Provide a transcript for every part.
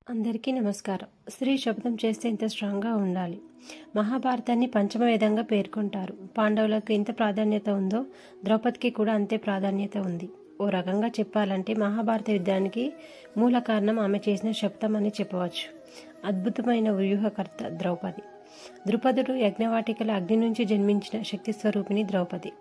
అందరికీ నమస్కారం స్త్రీ శబ్దం చేస్తే ఇంత స్ట్రాంగ్గా ఉండాలి మహాభారతాన్ని పంచమ వేదంగా పేర్కొంటారు పాండవులకు ఎంత ప్రాధాన్యత ఉందో ద్రౌపదికి కూడా అంతే ప్రాధాన్యత ఉంది ఓ రకంగా చెప్పాలంటే మహాభారత యుద్ధానికి మూల కారణం ఆమె చేసిన శబ్దం అని చెప్పవచ్చు అద్భుతమైన వ్యూహకర్త ద్రౌపది ద్రుపదుడు యజ్ఞవాటికల అగ్ని నుంచి జన్మించిన శక్తి స్వరూపిణి ద్రౌపది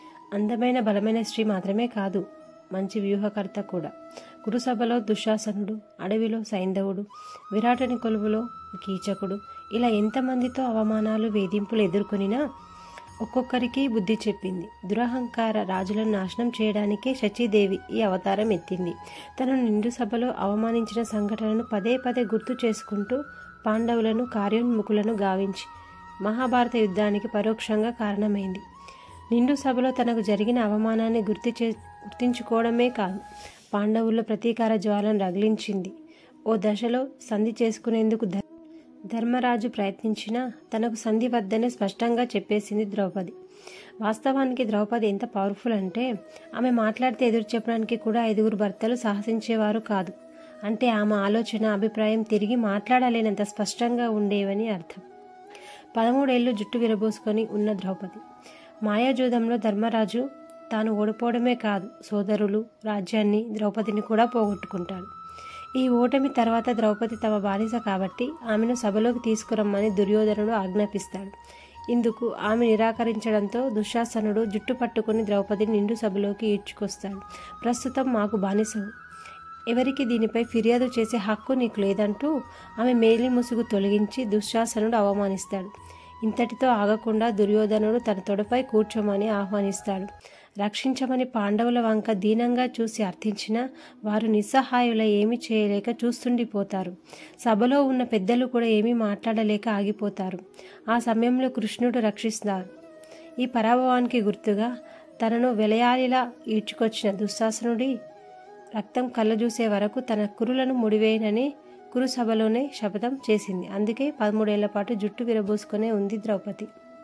అందమైన బలమైన స్త్రీ మాత్రమే కాదు మంచి వ్యూహకర్త కూడా కురుసభలో దుశ్శాసనుడు అడవిలో సైంధవుడు విరాటని కొలువులో కీచకుడు ఇలా ఎంతమందితో అవమానాలు వేధింపులు ఎదుర్కొనినా ఒక్కొక్కరికి బుద్ధి చెప్పింది దురహంకార రాజులను నాశనం చేయడానికే శచీదేవి ఈ అవతారం ఎత్తింది తనను నిండు సభలో అవమానించిన సంఘటనను పదే పదే గుర్తు చేసుకుంటూ పాండవులను కార్యోన్ముఖులను గావించి మహాభారత యుద్ధానికి పరోక్షంగా కారణమైంది నిండు సభలో తనకు జరిగిన అవమానాన్ని గుర్తు చే గుర్తించుకోవడమే కాదు పాండవుల్లో ప్రతీకార జ్వాలను రగిలించింది ఓ దశలో సంధి చేసుకునేందుకు ధ ధర్మరాజు ప్రయత్నించినా తనకు సంధి వద్దనే స్పష్టంగా చెప్పేసింది ద్రౌపది వాస్తవానికి ద్రౌపది ఎంత పవర్ఫుల్ అంటే ఆమె మాట్లాడితే ఎదురు చెప్పడానికి కూడా ఐదుగురు భర్తలు సాహసించేవారు కాదు అంటే ఆమె ఆలోచన అభిప్రాయం తిరిగి మాట్లాడలేనంత స్పష్టంగా ఉండేవని అర్థం పదమూడేళ్లు జుట్టు విరబోసుకొని ఉన్న ద్రౌపది మాయాజూదంలో ధర్మరాజు తాను ఓడిపోవడమే కాదు సోదరులు రాజ్యాన్ని ద్రౌపదిని కూడా పోగొట్టుకుంటాడు ఈ ఓటమి తర్వాత ద్రౌపది తమ బానిస కాబట్టి ఆమెను సభలోకి తీసుకురమ్మని దుర్యోధనుడు ఆజ్ఞాపిస్తాడు ఇందుకు ఆమె నిరాకరించడంతో దుశ్శాసనుడు జుట్టు పట్టుకుని ద్రౌపదిని నిండు సభలోకి ఈడ్చుకొస్తాడు ప్రస్తుతం మాకు బానిసవు ఎవరికి దీనిపై ఫిర్యాదు చేసే హక్కు నీకు లేదంటూ ఆమె మేలి ముసుగు తొలగించి దుశ్శాసనుడు అవమానిస్తాడు ఇంతటితో ఆగకుండా దుర్యోధనుడు తన తొడపై కూర్చోమని ఆహ్వానిస్తాడు రక్షించమని పాండవుల వంక దీనంగా చూసి అర్థించినా వారు నిస్సహాయుల ఏమీ చేయలేక చూస్తుండిపోతారు సభలో ఉన్న పెద్దలు కూడా ఏమీ మాట్లాడలేక ఆగిపోతారు ఆ సమయంలో కృష్ణుడు రక్షిస్తారు ఈ పరాభవానికి గుర్తుగా తనను వెలయాలిలా ఈడ్చుకొచ్చిన దుశ్శాసనుడి రక్తం కళ్ళజూసే వరకు తన కురులను ముడివేయనని కురుసభలోనే శపథం చేసింది అందుకే పదమూడేళ్ల పాటు జుట్టు విరబోసుకునే ఉంది ద్రౌపది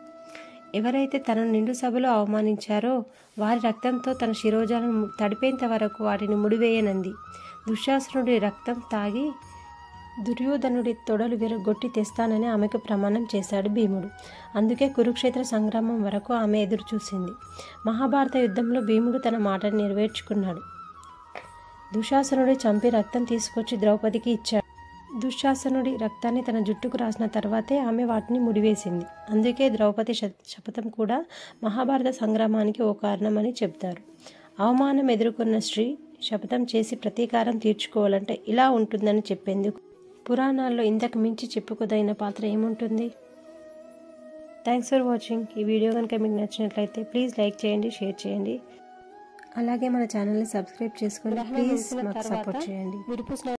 ఎవరైతే తనను నిండు సభలో అవమానించారో వారి రక్తంతో తన శిరోజాలను తడిపేంత వరకు వాటిని ముడివేయనంది దుశ్శాసనుడి రక్తం తాగి దుర్యోధనుడి తొడలు విరగొట్టి తెస్తానని ఆమెకు ప్రమాణం చేశాడు భీముడు అందుకే కురుక్షేత్ర సంగ్రామం వరకు ఆమె ఎదురు చూసింది మహాభారత యుద్ధంలో భీముడు తన మాటను నెరవేర్చుకున్నాడు దుశాసనుడి చంపి రక్తం తీసుకొచ్చి ద్రౌపదికి ఇచ్చాడు దుశ్శాసనుడి రక్తాన్ని తన జుట్టుకు రాసిన తర్వాతే ఆమె వాటిని ముడివేసింది అందుకే ద్రౌపది శపథం కూడా మహాభారత సంగ్రామానికి ఓ కారణమని చెప్తారు అవమానం ఎదుర్కొన్న స్త్రీ శపథం చేసి ప్రతీకారం తీర్చుకోవాలంటే ఇలా ఉంటుందని చెప్పేందుకు పురాణాల్లో ఇంతకు మించి చెప్పుకోదైన పాత్ర ఏముంటుంది థ్యాంక్స్ ఫర్ వాచింగ్ ఈ వీడియో కనుక మీకు నచ్చినట్లయితే ప్లీజ్ లైక్ చేయండి షేర్ చేయండి అలాగే మన ఛానల్ని సబ్స్క్రైబ్ చేసుకొని ప్లీజ్ మాకు సపోర్ట్ చేయండి